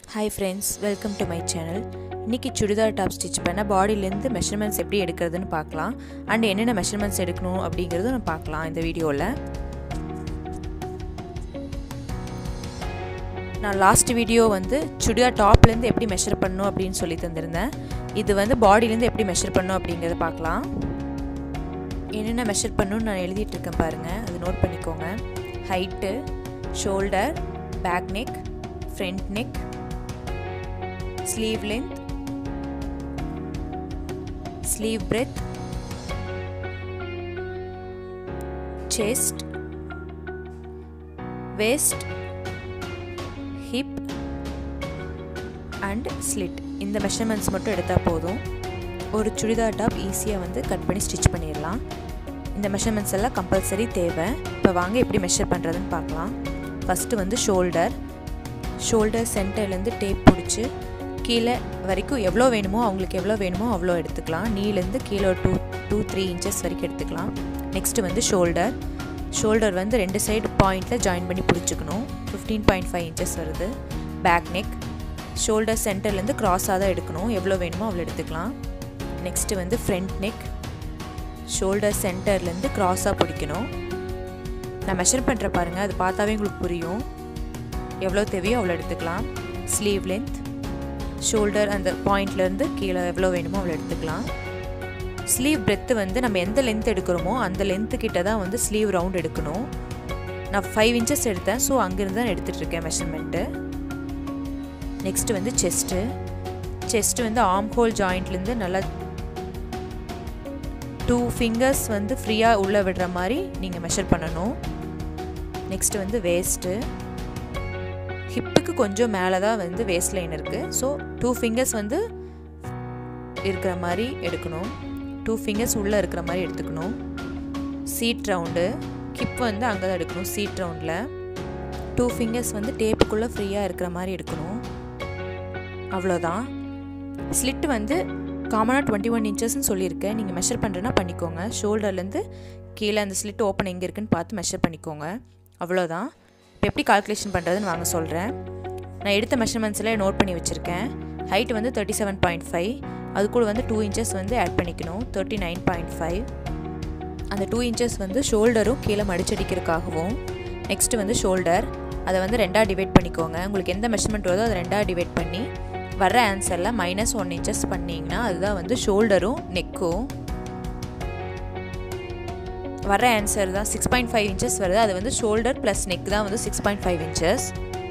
hi friends welcome to my channel இன்றைக்கி churidar top stitch பண்ண பாடியிலேருந்து measurements எப்படி எடுக்கிறதுன்னு பார்க்கலாம் அண்ட் என்னென்ன மெஷர்மெண்ட்ஸ் எடுக்கணும் அப்படிங்கிறதும் நம்ம பார்க்கலாம் இந்த வீடியோவில் நான் லாஸ்ட் வீடியோ வந்து சுடிதார் டாப்லேருந்து எப்படி மெஷர் பண்ணணும் அப்படின்னு சொல்லி தந்திருந்தேன் இது வந்து பாடியிலேருந்து எப்படி மெஷர் பண்ணணும் அப்படிங்கிறத பார்க்கலாம் என்னென்ன மெஷர் பண்ணணும்னு நான் எழுதிட்டு இருக்கேன் பாருங்கள் அது நோட் பண்ணிக்கோங்க height shoulder back neck front neck sleeve length sleeve breadth chest waist hip and slit இந்த மெஷர்மெண்ட்ஸ் மட்டும் எடுத்தால் போதும் ஒரு சுடிதார் டாப் ஈஸியாக வந்து கட் பண்ணி ஸ்டிச் பண்ணிடலாம் இந்த மெஷர்மெண்ட்ஸ் எல்லாம் கம்பல்சரி தேவை இப்போ வாங்க எப்படி மெஷர் பண்ணுறதுன்னு பார்க்கலாம் ஃபஸ்ட்டு வந்து ஷோல்டர் ஷோல்டர் சென்டர்லேருந்து டேப் பிடிச்சி கீழே வரைக்கும் எவ்வளோ வேணுமோ அவங்களுக்கு எவ்வளோ வேணுமோ அவ்வளோ எடுத்துக்கலாம் நீலேருந்து கீழே டூ டூ த்ரீ இன்ச்சஸ் வரைக்கும் எடுத்துக்கலாம் நெக்ஸ்ட்டு வந்து ஷோல்டர் ஷோல்டர் வந்து ரெண்டு சைடு பாயிண்டில் ஜாயின் பண்ணி பிடிச்சிக்கணும் ஃபிஃப்டீன் பாயிண்ட் ஃபைவ் இன்ச்சஸ் வருது பேக் நெக் ஷோல்டர் சென்டர்லேருந்து க்ராஸாக தான் எடுக்கணும் எவ்வளோ வேணுமோ அவ்வளோ எடுத்துக்கலாம் நெக்ஸ்ட்டு வந்து ஃப்ரண்ட் நெக் ஷோல்டர் சென்டர்லேருந்து க்ராஸாக பிடிக்கணும் நான் மெஷர் பண்ணுற பாருங்கள் அது பார்த்தாவே உங்களுக்கு புரியும் எவ்வளோ தேவையோ அவ்வளோ எடுத்துக்கலாம் ஸ்லீவ் லென்த் ஷோல்டர் அந்த பாயிண்ட்லேருந்து கீழே எவ்வளோ வேணுமோ அவ்வளோ எடுத்துக்கலாம் ஸ்லீவ் பிரெத்து வந்து நம்ம எந்த லென்த் எடுக்கிறோமோ அந்த லென்த்து கிட்ட தான் வந்து ஸ்லீவ் ரவுண்ட் எடுக்கணும் நான் ஃபைவ் இன்ச்சஸ் எடுத்தேன் ஸோ அங்கேருந்து தான் எடுத்துகிட்டு இருக்கேன் மெஷர்மெண்ட்டு நெக்ஸ்ட்டு வந்து செஸ்ட்டு செஸ்ட்டு வந்து ஆம் ஹோல் ஜாயிண்ட்லேருந்து நல்லா டூ ஃபிங்கர்ஸ் வந்து ஃப்ரீயாக உள்ளே விடுற மாதிரி நீங்கள் மெஷர் பண்ணணும் நெக்ஸ்ட்டு வந்து வேஸ்ட்டு ஹிப்புக்கு கொஞ்சம் மேலே தான் வந்து வேஸ்ட் லைன் இருக்குது ஸோ டூ ஃபிங்கர்ஸ் வந்து இருக்கிற மாதிரி எடுக்கணும் டூ ஃபிங்கர்ஸ் உள்ளே இருக்கிற மாதிரி எடுத்துக்கணும் சீட் ரவுண்டு ஹிப் வந்து அங்கே தான் எடுக்கணும் சீட் ரவுண்டில் டூ ஃபிங்கர்ஸ் வந்து டேப்புக்குள்ளே ஃப்ரீயாக இருக்கிற மாதிரி எடுக்கணும் அவ்வளோதான் ஸ்லிட் வந்து காமனாக டுவெண்ட்டி ஒன் இன்ச்சஸ்ன்னு சொல்லியிருக்கேன் நீங்கள் மெஷர் பண்ணுறேன்னா பண்ணிக்கோங்க ஷோல்டர்லேருந்து கீழே அந்த ஸ்லிட் ஓப்பன் எங்கே இருக்குன்னு பார்த்து மெஷர் பண்ணிக்கோங்க அவ்வளோதான் இப்போ எப்படி கால்குலேஷன் பண்ணுறதுன்னு வாங்க சொல்கிறேன் நான் எடுத்த மெஷர்மெண்ட்ஸில் நோட் பண்ணி வச்சுருக்கேன் ஹைட் வந்து தேர்ட்டி செவன் பாயிண்ட் ஃபைவ் அது கூட வந்து டூ இன்ச்சஸ் வந்து ஆட் பண்ணிக்கணும் தேர்ட்டி நைன் பாயிண்ட் ஃபைவ் அந்த டூ இன்ச்சஸ் வந்து ஷோல்டரும் கீழே மடிச்சடிக்கிறதுக்காகவும் நெக்ஸ்ட்டு வந்து ஷோல்டர் அதை வந்து ரெண்டாக டிவைட் பண்ணிக்கோங்க உங்களுக்கு எந்த மெஷர்மெண்ட் வருதோ அதை ரெண்டாக டிவைட் பண்ணி வர்ற ஆன்சரில் மைனஸ் ஒன் இன்ச்சஸ் பண்ணிங்கன்னா அதுதான் வந்து ஷோல்டரும் நெக்கும் வர ஆன்சர் தான் சிக்ஸ் பாயிண்ட் ஃபைவ் இன்ச்சஸ் வருது அது வந்து ஷோல்டர் ப்ளஸ் நெக் தான் வந்து six point five inches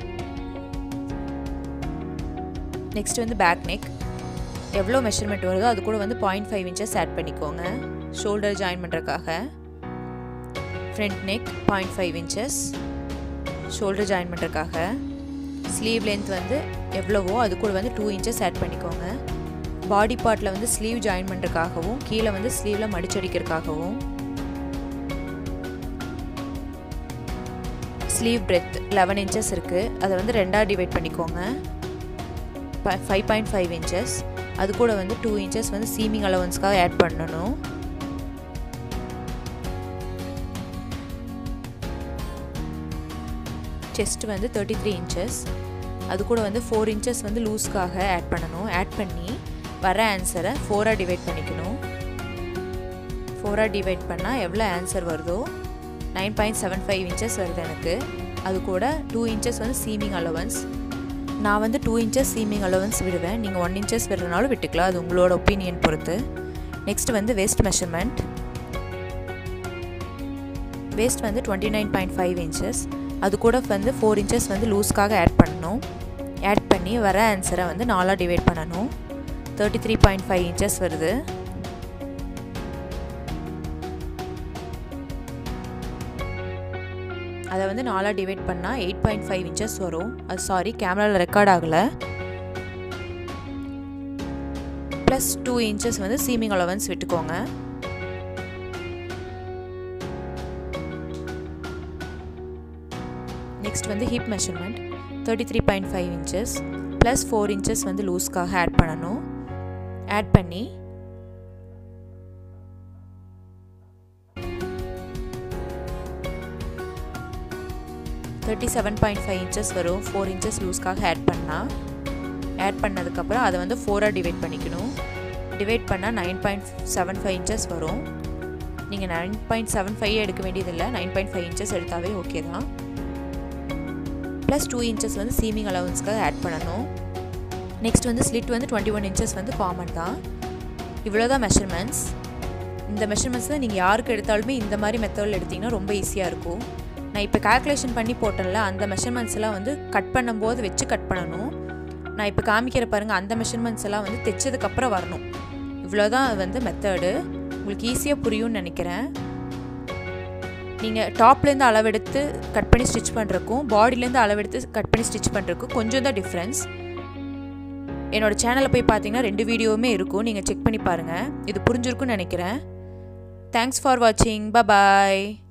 next வந்து பேக் நெக் எவ்வளோ மெஷர்மெண்ட் வருதோ அது கூட வந்து பாயிண்ட் ஃபைவ் இன்ச்சஸ் ஆட் பண்ணிக்கோங்க ஷோல்டர் ஜாயின் பண்ணுறதுக்காக front neck point five inches shoulder join பண்ணுறதுக்காக ஸ்லீவ் லென்த் வந்து எவ்வளவோ அது கூட வந்து டூ இன்ச்சஸ் ஆட் பண்ணிக்கோங்க பாடி பார்ட்டில் வந்து ஸ்லீவ் ஜாயின் பண்ணுறதுக்காகவும் கீழே வந்து ஸ்லீவில் மடிச்சடிக்கிறதுக்காகவும் ஸ்லீவ் பிரெத் லெவன் இன்ச்சஸ் இருக்குது அதை வந்து ரெண்டாக டிவைட் பண்ணிக்கோங்க ஃபைவ் பாயிண்ட் ஃபைவ் இன்ச்சஸ் அது கூட வந்து டூ இன்ச்சஸ் வந்து சீமிங் அலவன்ஸ்க்காக ஆட் பண்ணணும் செஸ்ட் வந்து தேர்ட்டி த்ரீ இன்ச்சஸ் அது கூட வந்து ஃபோர் இன்ச்சஸ் வந்து லூஸ்க்காக ஆட் பண்ணணும் ஆட் பண்ணி வர ஆன்சரை ஃபோராக டிவைட் பண்ணிக்கணும் ஃபோராக டிவைட் பண்ணால் எவ்வளோ ஆன்சர் வருதோ nine point seven five inches வருது எனக்கு அது கூட டூ இன்ச்சஸ் வந்து சீமிங் அலவன்ஸ் நான் வந்து டூ இன்ச்சஸ் சீமிங் அலவன்ஸ் விடுவேன் நீங்கள் ஒன் இன்ச்சஸ் விடுறனாலும் விட்டுக்கலாம் அது உங்களோட ஒப்பீனியன் பொறுத்து நெக்ஸ்ட் வந்து வேஸ்ட் மெஷர்மெண்ட் வேஸ்ட் வந்து twenty nine point five inches அது கூட வந்து ஃபோர் இன்ச்சஸ் வந்து லூஸ்க்காக ஆட் பண்ணணும் ஆட் பண்ணி வர ஆன்சரை வந்து நாலாக டிவைட் பண்ணணும் thirty three point five inches வருது அதை வந்து நாலாக டிவைட் பண்ணால் எயிட் பாயிண்ட் ஃபைவ் இன்ச்சஸ் வரும் அது சாரி கேமராவில் ரெக்கார்ட் ஆகலை ப்ளஸ் டூ இன்ச்சஸ் வந்து சீமிங் அலவன்ஸ் விட்டுக்கோங்க நெக்ஸ்ட் வந்து hip measurement thirty three point five inches plus four inches வந்து லூஸ்க்காக ஆட் பண்ணணும் ஆட் பண்ணி thirty seven point five inches வரும் ஃபோர் இன்ச்சஸ் லூஸ்க்காக ஆட் பண்ணால் ஆட் பண்ணதுக்கப்புறம் அதை வந்து ஃபோராக டிவைட் பண்ணிக்கணும் டிவைட் பண்ணால் nine point seven five inches வரும் நீங்கள் நைன் பாயிண்ட் செவன் ஃபைவ் எடுக்க வேண்டியதில்லை நைன் பாயிண்ட் ஃபைவ் இன்ச்சஸ் எடுத்தாவே ஓகே தான் ப்ளஸ் டூ இன்ச்சஸ் வந்து சீமிங் அலவன்ஸ்க்காக ஆட் பண்ணணும் நெக்ஸ்ட் வந்து ஸ்லிட் வந்து டுவெண்ட்டி ஒன் இன்ச்சஸ் வந்து காமன் தான் இவ்வளோ தான் மெஷர்மெண்ட்ஸ் இந்த மெஷர்மெண்ட்ஸ் தான் நீங்கள் யாருக்கு எடுத்தாலுமே இந்த மாதிரி மெத்தடில் எடுத்திங்கன்னா ரொம்ப ஈஸியாக இருக்கும் நான் இப்போ கால்குலேஷன் பண்ணி போட்டேன்ல அந்த மெஷர்மெண்ட்ஸ் எல்லாம் வந்து கட் பண்ணும்போது வச்சு கட் பண்ணணும் நான் இப்போ காமிக்கிற பாருங்கள் அந்த மெஷர்மெண்ட்ஸ் எல்லாம் வந்து தைச்சதுக்கப்புறம் வரணும் இவ்வளோ தான் வந்து மெத்தடு உங்களுக்கு ஈஸியாக புரியும்னு நினைக்கிறேன் நீங்கள் டாப்லேருந்து அளவெடுத்து கட் பண்ணி ஸ்டிச் பண்ணுறக்கும் பாடியிலேருந்து அளவெடுத்து கட் பண்ணி ஸ்டிச் பண்ணுறக்கும் கொஞ்சம் தான் டிஃப்ரென்ஸ் என்னோடய சேனலில் போய் பார்த்தீங்கன்னா ரெண்டு வீடியோவுமே இருக்கும் நீங்கள் செக் பண்ணி பாருங்கள் இது புரிஞ்சிருக்குன்னு நினைக்கிறேன் தேங்க்ஸ் ஃபார் வாட்சிங் ப பாய்